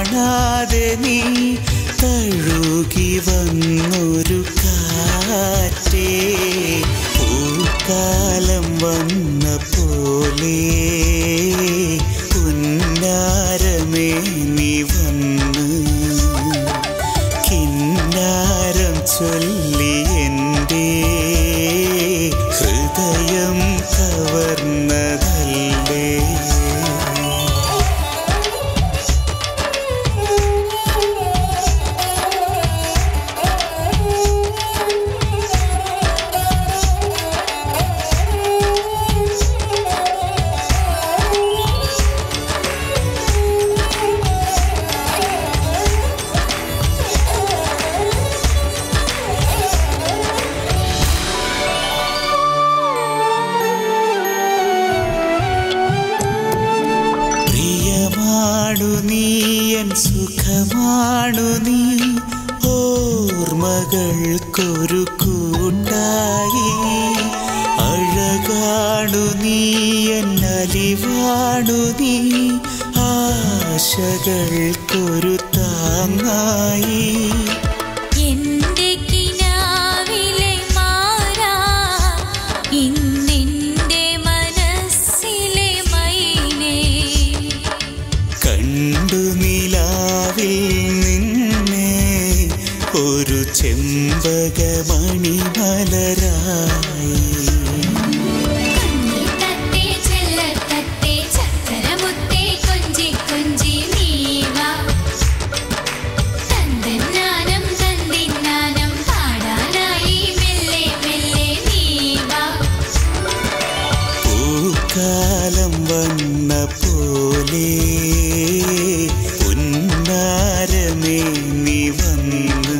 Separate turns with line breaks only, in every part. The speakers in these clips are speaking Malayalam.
കാണാതെ നീ തഴുകി വന്നൊരു കാറ്റേ പൂക്കാലം വന്ന പോലെ പുന്നാരമേ നീ വന്ന് കിന്നാരം ചൊല്ലി എൻ്റെ ഹൃദയം കവർന്നതല്ലേ പ്രിയമാണു നീ എൻ സുഖമാണു നീ ഓർമ്മകൾക്കൊരു കൂട്ടായി അഴകാണു നീ എൻ അലിവാണു നീ ആശകൾക്കൊരു താങ്ങായി
എന്റെ കിനാവിലെ മാറാ ഇന്നെന്റെ മനസ്സിലെ മൈനേ
കണ്ടു നിലാവിൽ നിന്നെ ഒരു ചെമ്പകമണി മലരായി
തത്തേ ചെല്ലത്തത്തേ ചക്കരമുത്തേ കൊഞ്ചി കൊഞ്ചി നീവാ തന്തന്നാനം തന്തിന്നാനം പാടാനായി മെല്ലെ മെല്ലെ നീവാ
പൂക്കാലം വന്ന പോലെ ഉന്നാരമേ നീ വന്ന്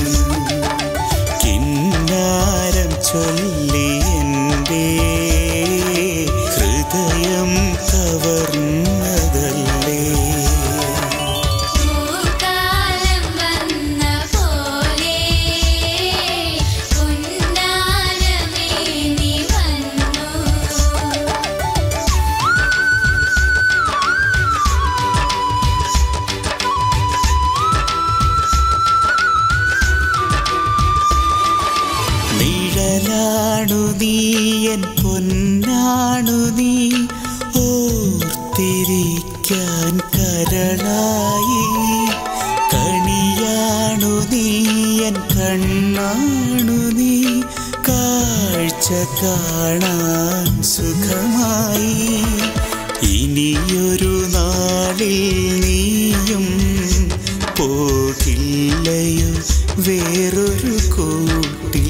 കിന്നാരം ചൊല്ലി എൻ്റെ ഹൃദയം കവർന്നതല്ലേ
പൂക്കാലം വന്ന പോലെ പൊന്നാരമേ നീ വന്നു
നിഴലാണു നീ എൻ പൊന്നാണു നീ ഓർത്തിരിക്കാൻ കരളായി കണിയാണു നീ എൻ കണ്ണാണു നീ കാഴ്ച കാണാൻ സുഖമായി ഇനിയൊരു നാളിൽ നീയും പോകില്ലയോ വേറൊരു കൂട്ടിൽ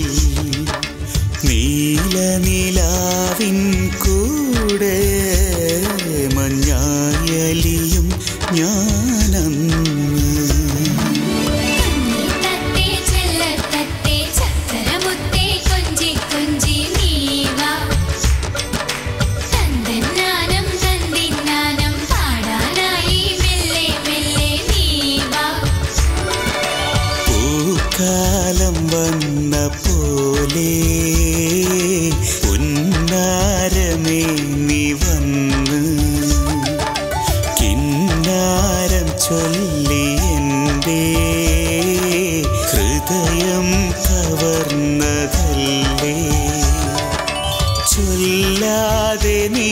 നീല നിലാവിൻ കൂടെ മഞ്ഞായലിയും ഞാനന്ന്
തത്തേ ചെല്ലത്തത്തേ ചക്കരമുത്തേ കൊഞ്ചി കൊഞ്ചി നീവാ തന്തന്നാനം തന്തിന്നാനം പാടാനായി മെല്ലെ മെല്ലെ നീവാ
പൂക്കാലം വന്ന പോലെ ഉന്നാരമേ നീ വന്ന് കിന്നാരം ചൊല്ലി എൻ്റെ ഹൃദയം കവർന്നതല്ലേ ചൊല്ലാതെ നീ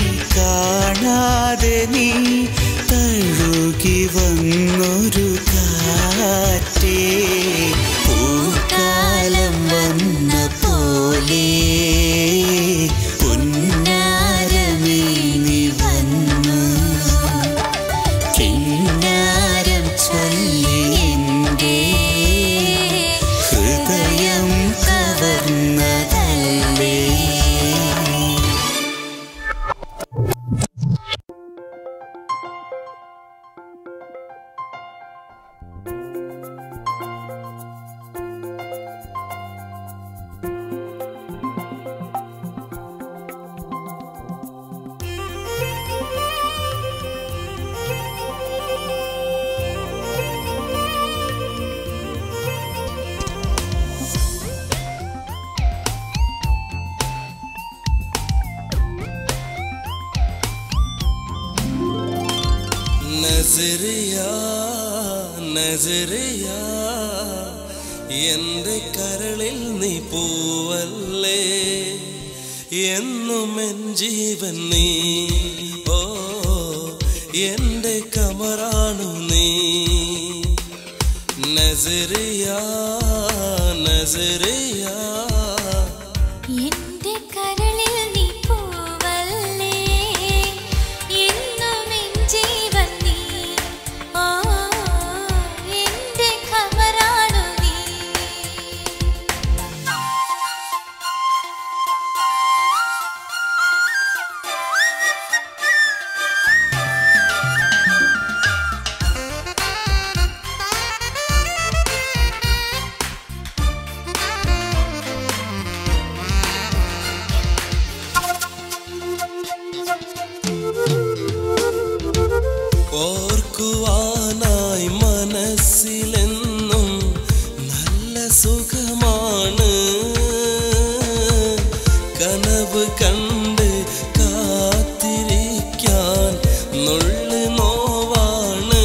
കാണാതെ നീ തഴുകി വന്നൊരു കാറ്റേ പൂക്കാലം വന്ന പോലെ പൊന്നാരമേ നീ വന്ന് കിന്നാരം ചൊല്ലി എൻ്റെ ഹൃദയം കവർന്നതല്ലേ
ആ നസറിയ എന്റെ കരളിൽ നീ പൂവല്ലേ എന്നും എൻ ജീവൻ നീ ഓ എന്റെ കമറാണു നീ നസറിയ നസറിയ
എന്റെ കരളിൽ നീ പൂവല്ലേ എന്നും എൻ ജീവൻ നീ ഓ എന്റെ ഖബറാണു നീ
ഓർക്കുവാനായി മനസ്സിലെന്നും നല്ല സുഖമാണ് കനവ് കണ്ട് കാത്തിരിക്കാൻ നുള്ളു നോവാണ്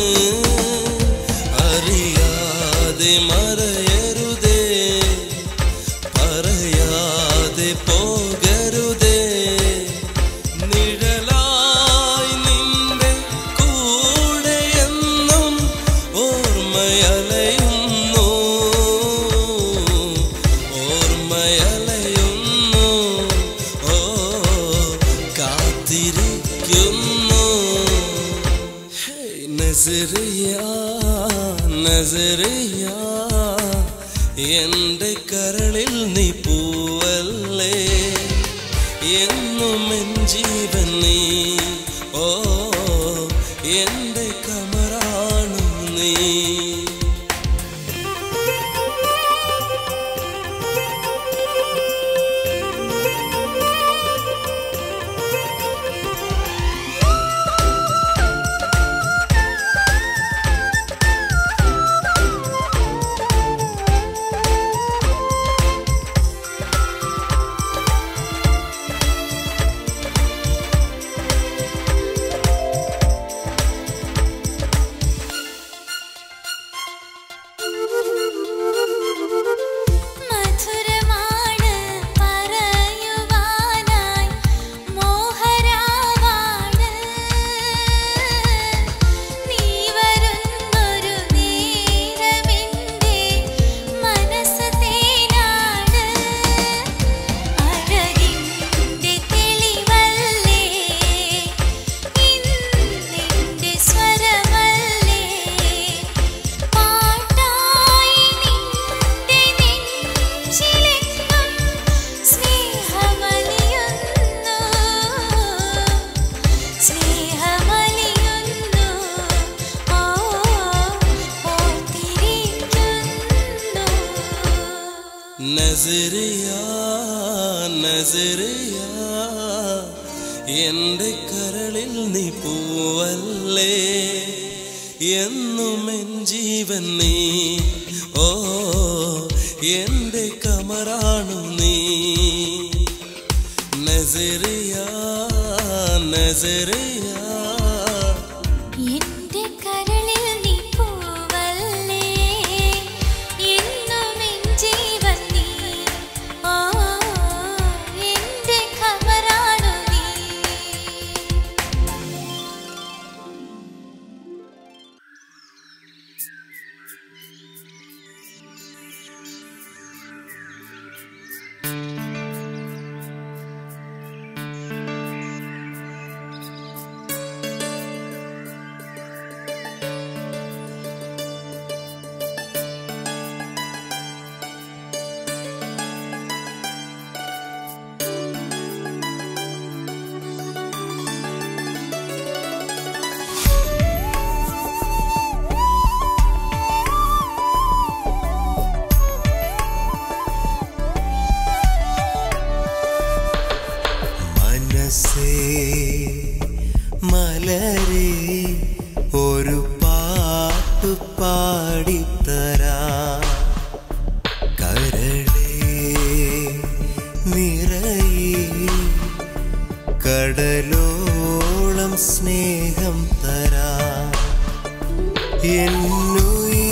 അറിയാതെ മറയരുതേ പറയാതെ പോകരുതേ നിഴലായി നിന്റെ കൂടെയെന്നും ഓർമ്മയലയുന്നു ഓർമ്മയലയുന്നു ഓ കാത്തിരിക്കുന്നു ഹേയ് നസറിയ നസറിയ എന്റെ കരളിൽ നീ പൂവല്ലേ എന്നും എൻ ജീവൻ നീ ഓ എന്റെ കമറാണു നീ
മധുരമാണ് പറയുവാനായി മോഹരാവാണ് നീ വരുന്നൊരു നേരമെന്റെ മനസ്സ് തേനാണ് അഴകിന്റെ തെളിവല്ലേ ഇന്നെന്റെ സ്വരമല്ലേ പാട്ടായി നിന്റെ നെഞ്ചിലെങ്ങും സ്നേഹമലിയുന്നു സ്നേഹമലിയുന്നു ഓ ഓർത്തിരിക്കുന്നു
നസറിയ നസറിയ എന്റെ കരളിൽ നീ പൂവല്ലേ എന്നും എൻ ജീവൻ നീ ഓ എന്റെ കമറാണു നീ നസറിയ നസറിയ
എന്റെ കരളിൽ നീ പൂവല്ലേ എന്നും എൻ ജീവൻ നീ ഓ എന്റെ ഖബറാണു നീ
മനസ്സേ മലരെ ഒരു പാട്ട് പാടിത്തരാ കരളേ നിറയെ കടലോളം സ്നേഹം തരാ എന്നുയി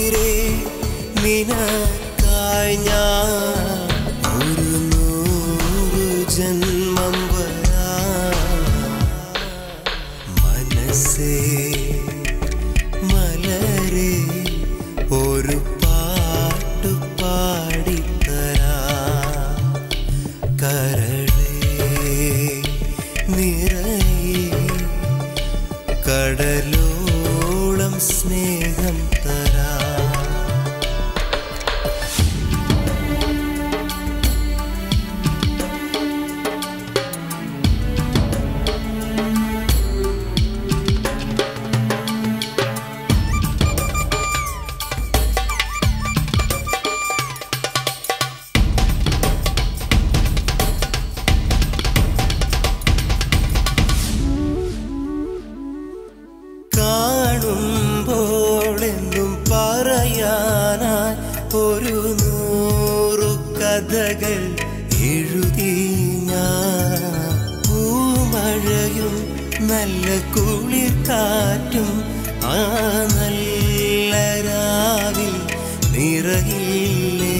കഥകൾ എഴുതി ഞാൻ പൂമഴയും നല്ല കുളിർ കാറ്റും ആ നല്ല രാവിൽ നിറയില്ലേ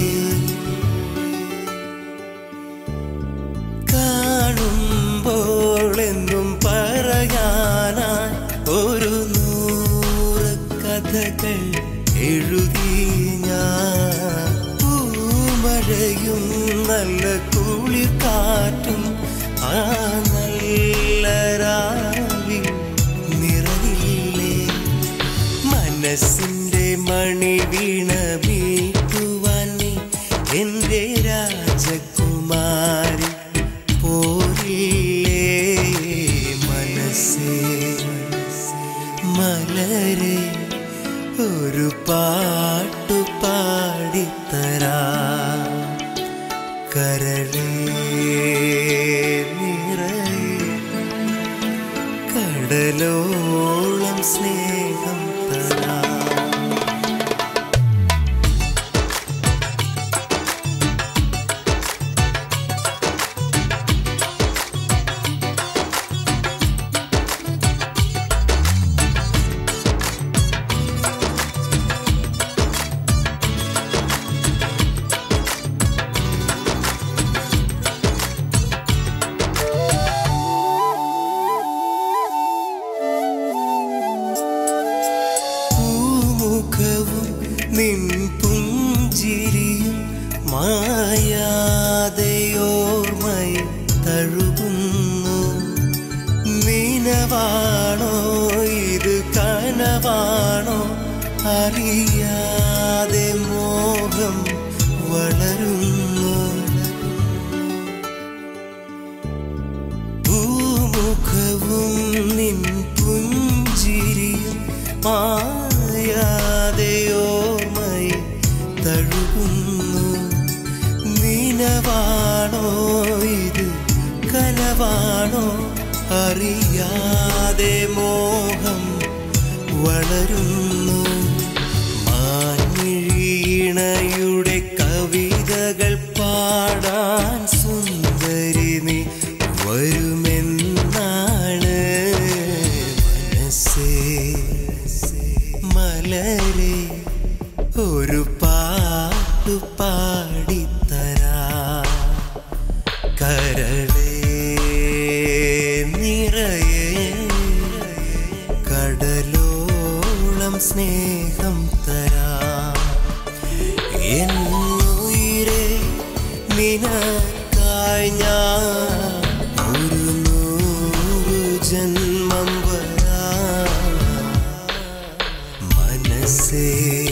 കാണുമ്പോൾ എന്നും പറയാനായി ഒരു നൂറ് കഥകൾ എഴുതി ഞാൻ പൂമഴയും നല്ല കുളിർ കാറ്റും ആ നല്ല രാവിൽ നിറയില്ലേ മനസ്സിന്റെ മണി വീണ വീട്ടുവാൻ നീ എന്റെ രാജകുമാരി പോരില്ലേ മനസ്സേ മലരെ ഒരു പാട്ടു പാടിത്തരാ കരളേ നിറയെ കടലോളം സ്നേഹം തരാ പൂമുഖവും നിൻ പുഞ്ചിരിയും മായാതെയോർമ്മയിൽ തഴുകുന്നു നിനവാണോ ഇത് കനവാണോ അറിയാതെ മോഹം വളരുന്നു പൂമുഖവും നിൻ പുഞ്ചിരിയും മായാതെയോർമ്മയിൽ തഴുകുന്നു നിനവാണോ ഇത് കനവാണോ അറിയാതെ മോഹം വളരുന്നു മാഞ്ഞിഴീണയുടെ കവിതകൾ പാടാൻ സുന്ദരി നീ വരുമെന്നാണ് മനസ്സേ മലരെ ഒരു പാട്ടു പാടിത്തരാ കരളേ നിറയെ കടലോളം സ്നേഹം തരാ എന്നുയിരെ നിനക്കായി ഞാൻ ഒരു നൂറു ജന്മം വരാ മനസ്സേ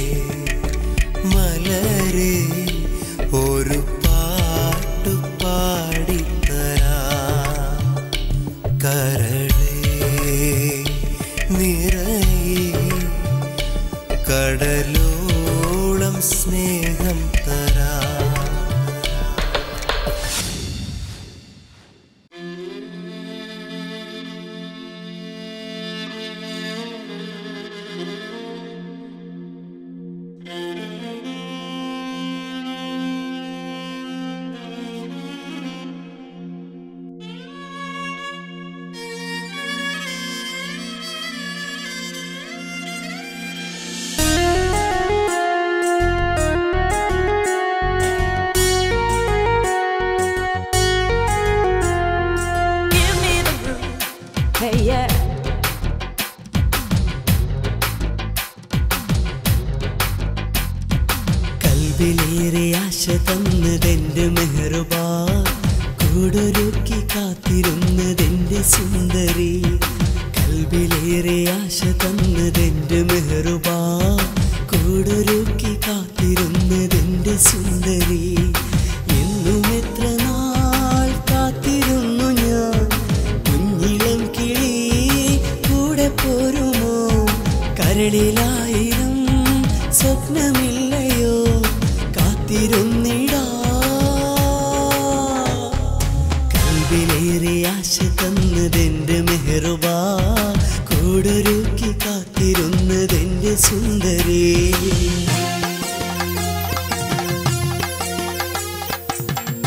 മലരെ ഒരു പാട്ടു പാടിത്തരാ കരളേ നിറയെ കടലോളം സ്നേഹം തരാ
Give me the groove. Hey, yeah.
കൽവിലേറെ ആശ തന്നതെന്റെ മെഹറുബാ കൂടൊരുക്കി കാത്തിരുന്നതെന്റെ സുന്ദരി കൽവിലേറെ ആശ തന്നതെന്റെ മെഹറുബാ കൂടൊരുക്കി കാത്തിരുന്നതെന്റെ സുന്ദരി എന്നും എത്ര നാൾ കാത്തിരുന്നു ഞാൻ കുഞ്ഞിളം കിളി കൂടെ പോരുമോ കരളിലായിരം സ്വപ്നമില്ലയോ കാത്തിരുന്നിടാ കൽവിലേറെ ആശ തന്നതെന്റെ മെഹറുബാ കൂടൊരുക്കി കാത്തിരുന്നതെന്റെ സുന്ദരി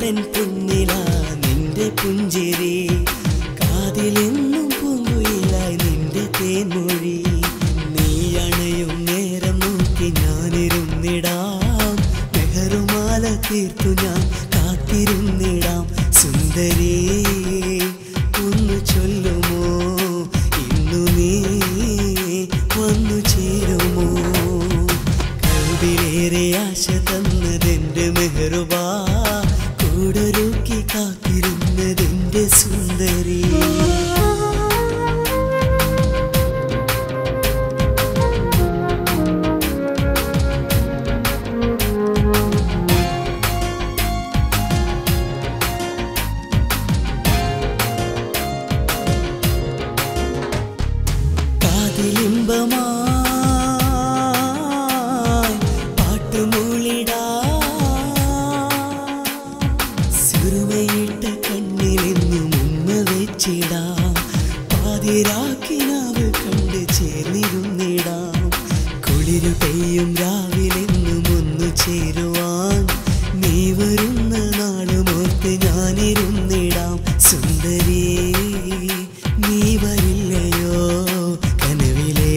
തൻ പൊന്നില നിന്റെ പുഞ്ചിരി കാതിലെന്നും പൂങ്കുയിലായി നിന്റെ തേൻമൊഴി നീ അണയും നേരം നോക്കി ഞാനിരുന്നിടാം മെഹറുമാല തീർത്തു ഞാൻ കാത്തിരുന്നിടാം സുന്ദരി ഒന്ന് ചൊല്ലുമോ ഇന്നു നീ വന്നു ചേരുമോ കൽവിലേറെ ആശ തന്നതെന്റെ മെഹറുബാ കൂടൊരുക്കി കാത്തിരുന്നതെന്റെ സുന്ദരി കാതിലിമ്പമായി പാട്ടുമൂളിടാ സിറുമയിട്ട കണ്ണിലെന്നും ഉമ്മ വെച്ചിടാം പാതിരാക്കിനാവ് കണ്ട് ചേർന്നിരുന്നിടാം കുളിരു പെയ്യും രാവിലെന്നും ഒന്നു ചേരുവാൻ നീ വരുന്ന നാളുമോർത്ത് ഞാനിരുന്നിടാം സുന്ദരി നീ വരില്ലയോ കനവിലേ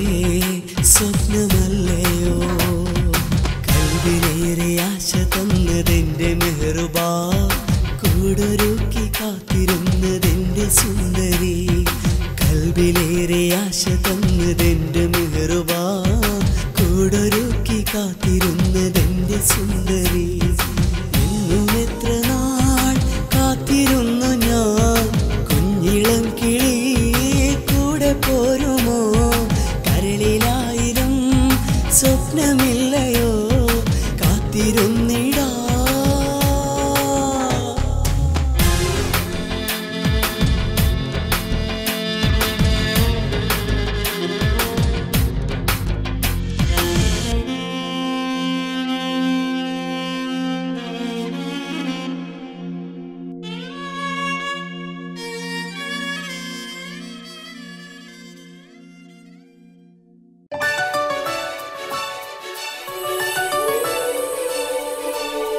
സ്വപ്നമല്ലയോ കൽവിലേറെ ആശ തന്നതെന്റെ മെഹറുബാ കൂടൊരുക്കി കാത്തിരുന്നതെന്റെ സുന്ദരി കൽവിലേറെ ആശ തന്നതെന്റെ മെഹറുബാ കൂടൊരുക്കി കാത്തിരുന്നതെന്റെ സുന്ദരി എന്നും എത്ര നാൾ കാത്തിരുന്നു ഞാൻ കുഞ്ഞിളം കിളി കൂടെ പോരുമോ കരളിലായിരം സ്വപ്നമില്ലയോ കാത്തിരുന്നിടാ
ആ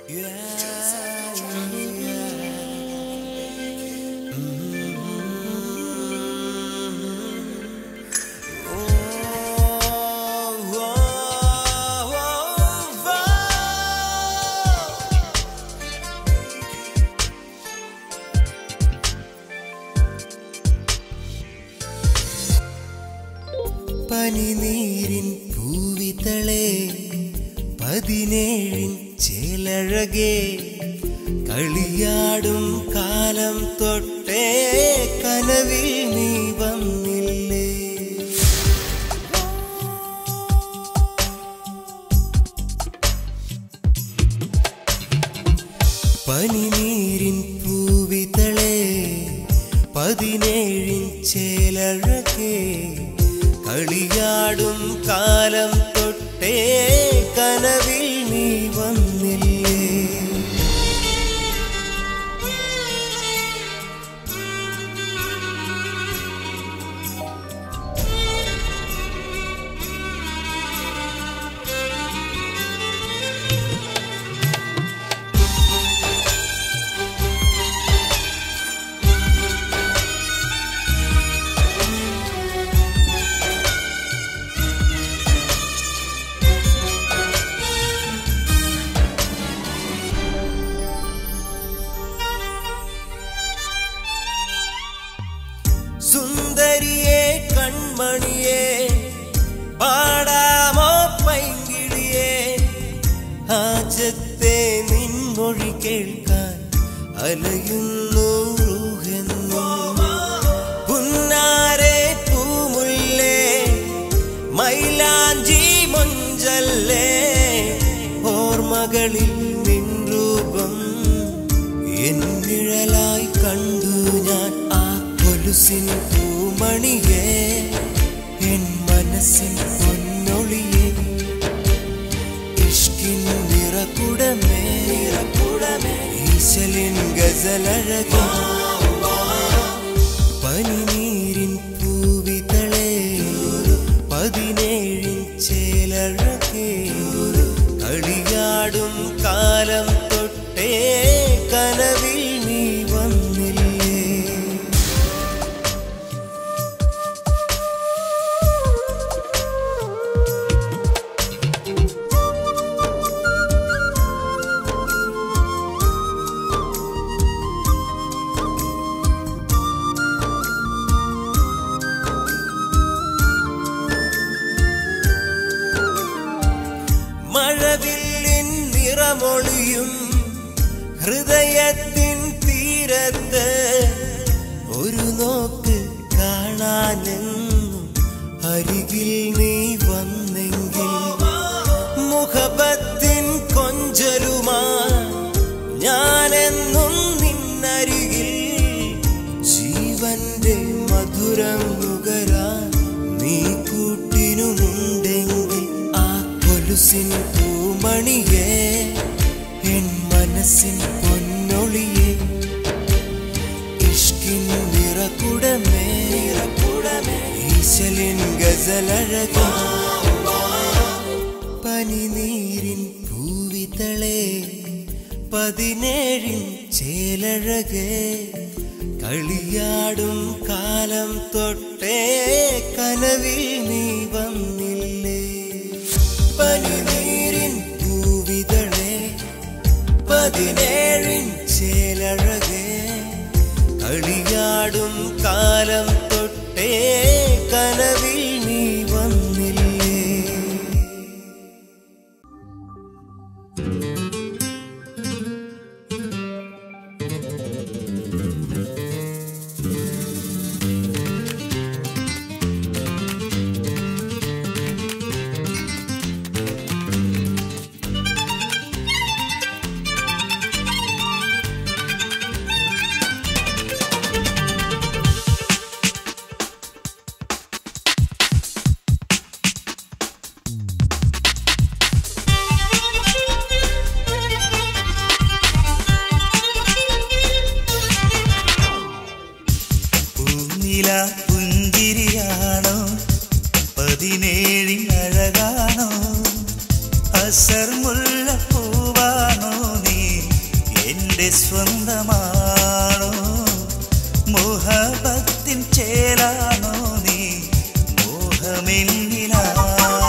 പനിനീരിൻ പൂവിതളേ പതിനേഴിൻ ചേലഴകേ കളിയാടും കാലം തൊട്ടേ കനവിൽ നീ വന്നില്ലേ പനിനീരിൻ പൂവിതളേ പതിനേഴിൻ ചേലഴകേ കളിയാടും കാലം തൊട്ടേ കനവിൽ നീ വന്നില്ലേ സുന്ദരിയെ കൺമണിയെ പാടാമോ പൈങ്കിളിയെ ആജത്തെ നിൻമൊഴി കേൾക്കാൻ അലയുന്നു റൂഹെന്നും പുന്നാരെ പൂമുല്ലേ മൈലാഞ്ചി മൊഞ്ചല്ലേ ഓർമ്മകളിൽ നിൻ രൂപം എൻ നിഴലായി കണ്ടു ഞാൻ ആ കൊലുസിൻ പൂമണിയെ എൻ മനസ്സിൻ പൊന്നൊളിയെ ഇഷ്കിൻ നിറകുടമേ നിറകുടമേ ഈശലിൻ ഗസലഴകേ പനിനീരിൻ പൂവിതളേ പതിനേഴിൻ ചേലഴകേ കളിയാടും കാലം തൊട്ടേ കനവിൽ നീ വന്നില്ലേ മഴവില്ലിൻ നിറമൊളിയും ഹൃദയത്തിൻ തീരത്ത് ഒരു നോക്ക് കാണാനെന്നും അരികിൽ നീ വന്നെങ്കിൽ മുഖബത്തിൻ കൊഞ്ചലുമാ ഞാനെന്നും നിന്നരികിൽ ജീവന്റെ മധുരം നുകരാൻ നീ കൂട്ടിനുമുണ്ടെങ്കിൽ ആ കൊലുസിൻ പൂമണിയെ എൻ മനസ്സിൻ പൊന്നൊളിയെ ഇഷ്കിൻ നിറകുടമേ നിറകുടമേ ഈശലിൻ ഗസലഴക പനിനീരിൻ പൂവിതളേ പതിനേഴിൻ ചേലഴകേ കളിയാടും കാലം തൊട്ടേ കനവിൽ നീ വന്നില്ലേ പനിനീരിൻ പൂവിതളേ പതിനേഴിൻ ചേലഴകേ കളിയാടും കാലം തൊട്ടേ കനവിൽ നീ വന്നില്ലേ
പൂനില പുഞ്ചിരിയാണോ പതിനേഴിൻ അഴകാണോ അസർ മുല്ല പൂവാണോ നീ എന്റെ സ്വന്തമാണോ മോഹബത്തിൻ ചേലാണോ നീ മോഹമെന്നിലാണോ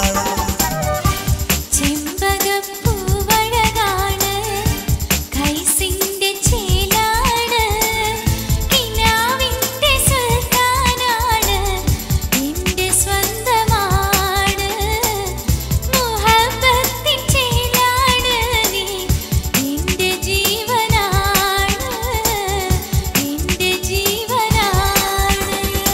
ചെമ്പകപ്പൂവഴകാണ് കൈസിന്റെ ചേലാണ് കിനാവിന്റെ സുൽത്താനാണ് എന്റെ സ്വന്തമാണ് മുഹബത്തിൻ ചേലാണ് നീ എന്റെ ജീവനാണ് എന്റെ ജീവനാണ്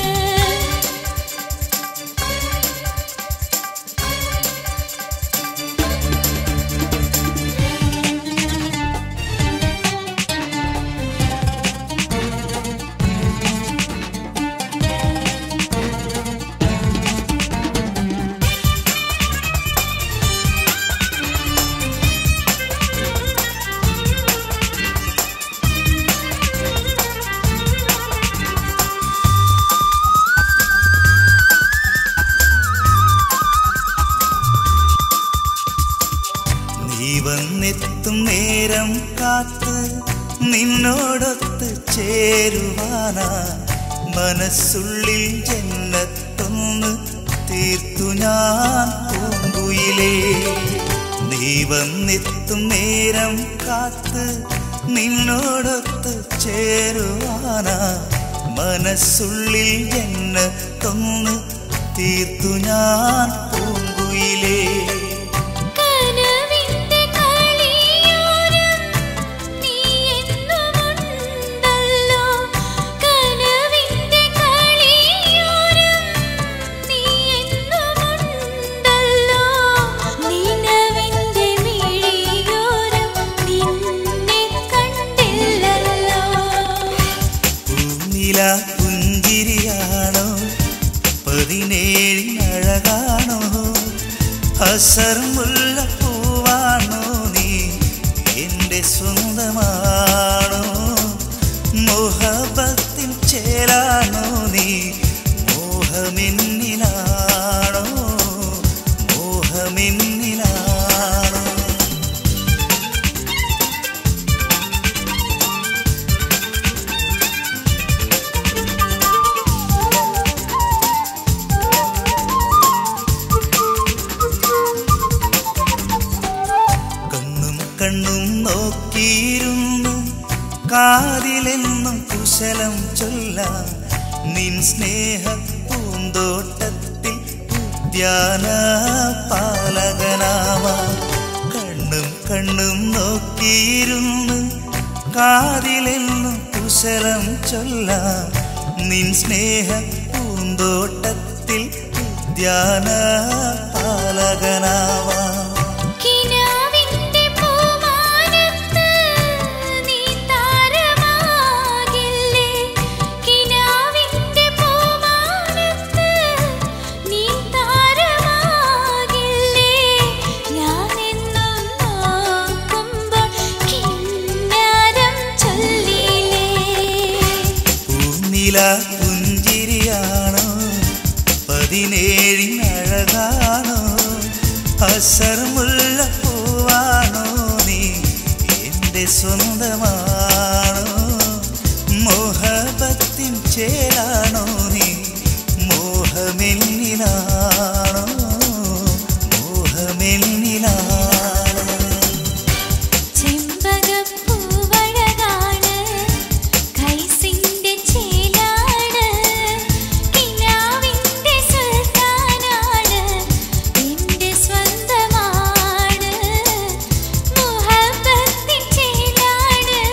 നീ വന്നെത്തും നേരം കാത്ത് നിന്നോടൊത്ത് ചേരുവാനാ മനസ്സുള്ളിൽ ജന്നത്തൊന്ന് തീർത്തു ഞാൻ പൂങ്കുയിലേ നീ വന്നെത്തും നേരം കാത്ത് നിന്നോടൊത്ത് ചേരുവാനാ മനസ്സുള്ളിൽ ജന്നത്തൊന്ന് തീർത്തു ഞാൻ പൂങ്കുയിലേ
കനവിന്റെ കളിയോരം നീ എന്നുമുണ്ടല്ലോ കനവിന്റെ കളിയോരം നീ എന്നുമുണ്ടല്ലോ നിലവിന്റെ മിഴിയോരം നിന്നെ കണ്ടില്ലല്ലോ
പൂനില പുഞ്ചിരിയാണോ പതിനേഴിനഴകാണോ അസർ മുല്ലപ്പൂവാണോ നീ എൻ്റെ സ്വന്തമാണോ മോഹബത്തിൻ ചേലാണോ നീ മോഹമെന്നിലാണോ മോഹമെന്നിലാണോ കണ്ണും കണ്ണും നോക്കിയിരുന്നു കാതിലെന്നും കുശലം ചൊല്ലാം നിൻ സ്നേഹ പൂന്തോട്ടത്തിൽ ഉദ്യാന പാലകനാവാ കണ്ണും കണ്ണും നോക്കിയിരുന്നു കാതിലെന്നും കുശലം ചൊല്ലാം നിൻ സ്നേഹ പൂന്തോട്ടത്തിൽ ഉദ്യാന പാലകനാവാ
കിനാവിന്റെ പൂമാനത്ത് നീ താരമാകില്ലേ കിനാവിന്റെ പൂമാനത്ത് നീ താരമാകില്ലേ ഞാൻ എന്നും നോക്കുമ്പോൾ കിന്നാരം ചൊല്ലിലേ
പൂനില പുഞ്ചിരിയാണോ പതിനേഴിനഴകാണോ അസർ മുല്ലപ്പൂവാണോ നീ എൻ്റെ സ്വന്തമാണോ മോഹബത്തിൻ ചേലാണോ നീ മോഹമെന്നിലാണോ മോഹമെന്നിലാണോ
ചെമ്പകപ്പൂവഴകാണ് കൈസിന്റെ ചേലാണ് കിനാവിന്റെ സുൽത്താനാണ് എന്റെ സ്വന്തമാണ് മുഹബത്തിൻ ചേലാണ്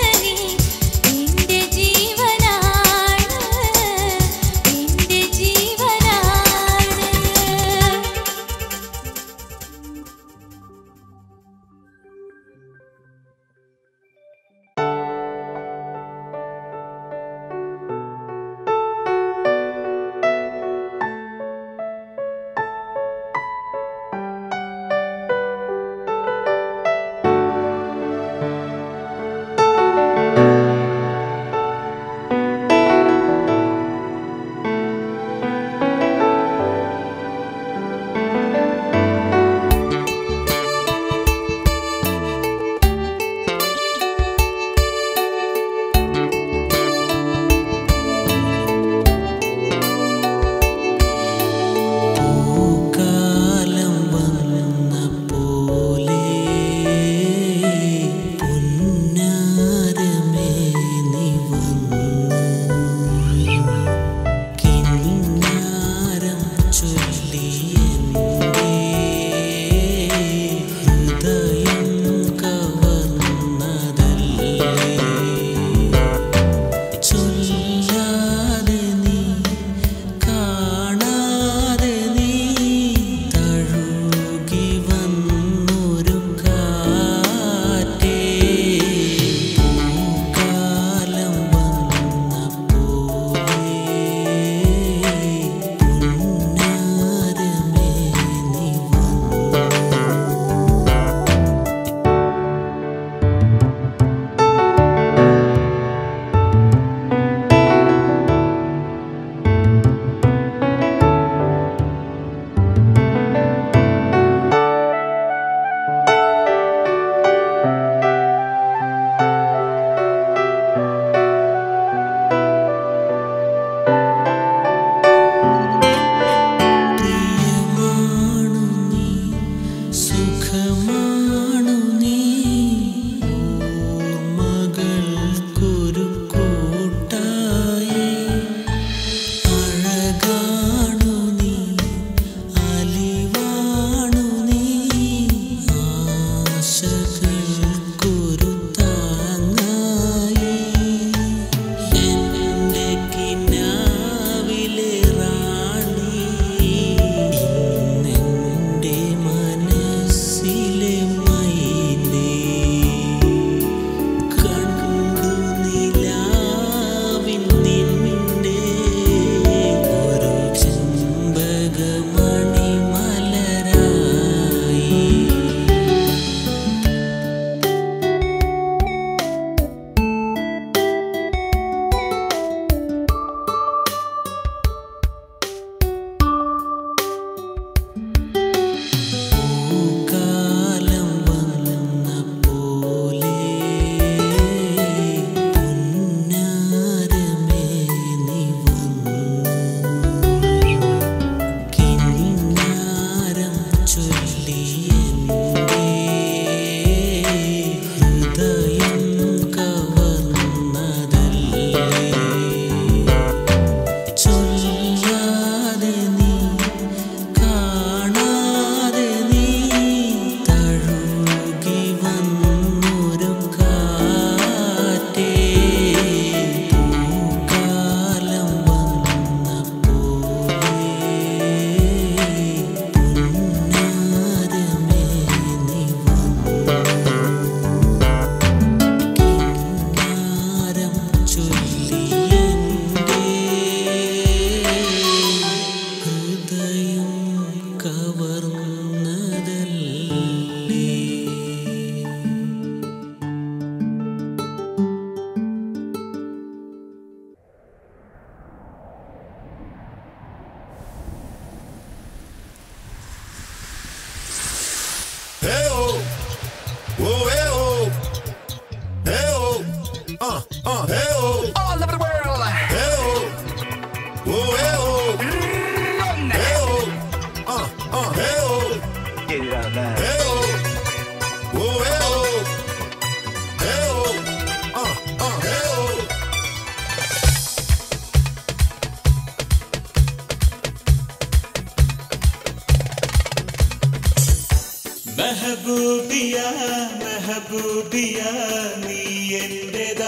മെഹബൂബിയ മെഹബൂബിയ നീ എന്റേതാ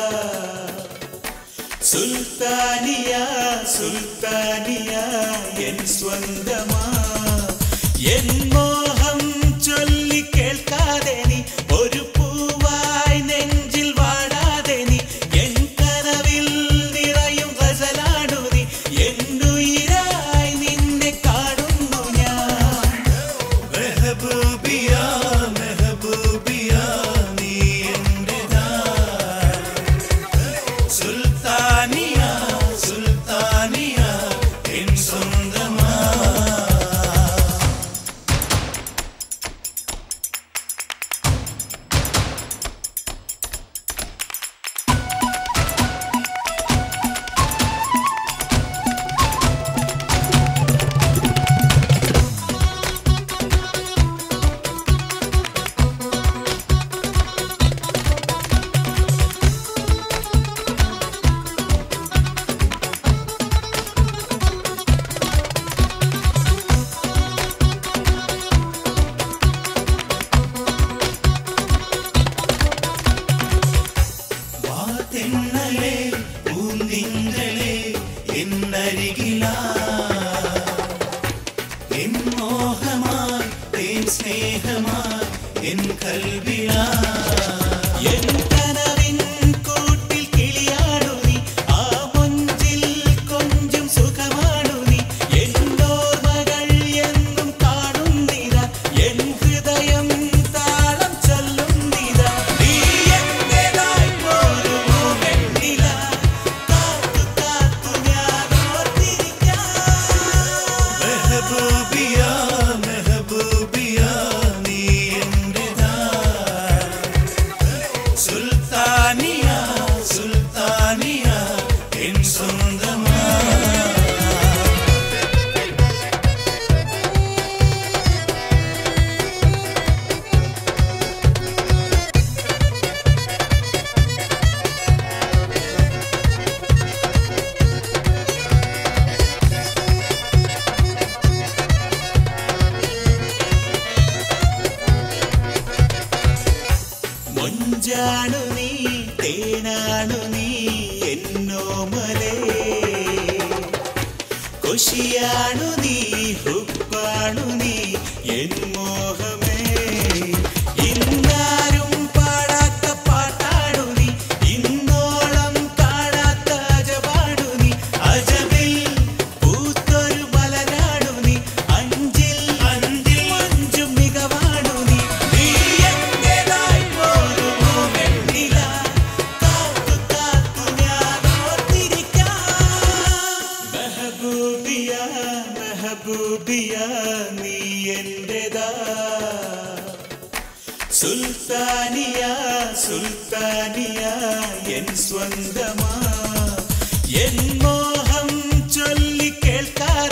സുൽത്താനിയ സുൽത്താനിയ എൻ സ്വന്തമാ എൻ മോഹം ചൊല്ലി കേൾക്കാതെ നീ ഒരു പൂവായി നെഞ്ചിൽ വാടാതെ നീ എൻ കനവിൽ നിറയും ഗസലാണു നീ എന്നുയിരായി നിന്നെ കാണുന്നു ഞാൻ മെഹബൂബിയ മെഹബൂബിയ നീ എന്റേതാ സുൽത്താനിയ സുൽത്താനിയ എൻ സ്വന്തമാ വാതെന്നലേ പൂന്തിങ്കളേ എന്നരികിലാ എൻ മോഹമായി തേൻ സ്നേഹമായി എൻ കൽവിലാ എൻ കനവിൻ കൂട്ടിൽ കിളിയാടു നീ ആ മൊഞ്ചിൽ കൊഞ്ചും സുഖമാണു നീ എന്നോർമകൾ എന്നും കാണുന്നിതാ എൻ ഹൃദയം താളം ചൊല്ലുന്നിതാ നീ എന്റേതായി പോരുമോ വെണ്ണില കാത്തു കാത്തു ഞാൻ ഓർത്തിരിക്കാം മെഹബൂബിയ മെഹബൂബിയ നീ എന്റേതാ സുൽത്താനിയ സുൽത്താനിയ എൻ സ്വന്തമാ മൊഞ്ചാണു നീ തേനാണു നീ എന്നോമലേ കൊശിയാണു നീ ഹുപ്പാണു നീ എൻ മോഹമേ ഇന്നാരും പാടാത്ത പാട്ടാണു നീ ഇന്നോളം കാണാത്ത അജപാടു നീ അജബിൽ പൂത്തൊരു മലരാണു നീ അഞ്ചിൽ അഞ്ചിൽ മഞ്ചും മികവാണു നീ നീ എന്റേതായി പോരുമോ വെണ്ണില കാത്തു കാത്തു ഞാൻ ഓർത്തിരിക്കാം മെഹബൂബിയ മെഹബൂബിയ നീ എന്റേതാ സുൽത്താനിയ സുൽത്താനിയ എൻ സ്വന്തമാ എൻ മോഹം ചൊല്ലി കേൾക്കാതെ